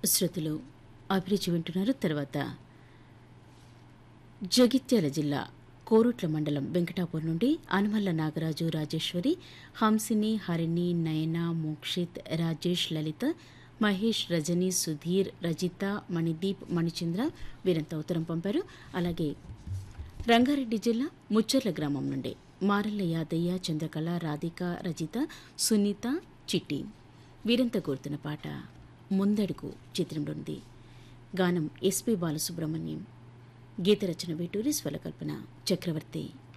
శృతులు అభిరుచి వింటున్నారు తర్వాత జగిత్యాల జిల్లా కోరుట్ల మండలం వెంకటాపూర్ నుండి అనుమల్ల నాగరాజు రాజేశ్వరి హంసిని హరిణి నయన మోక్షిత్ రాజేష్ లలిత మహేష్ రజని సుధీర్ రజిత మణిదీప్ మణిచంద్ర వీరంతా ఉత్తరం పంపారు అలాగే రంగారెడ్డి జిల్లా ముచ్చర్ల గ్రామం నుండి మారల్ల యాదయ్య చంద్రకళ రాధిక రజిత సునీత చిట్టి వీరంతా కోరుతున్న పాట ముందడుగు చిత్రంలోనిది గానం ఎస్పి బాలసుబ్రహ్మణ్యం గీత రచన వేటూరి స్వరకల్పన చక్రవర్తి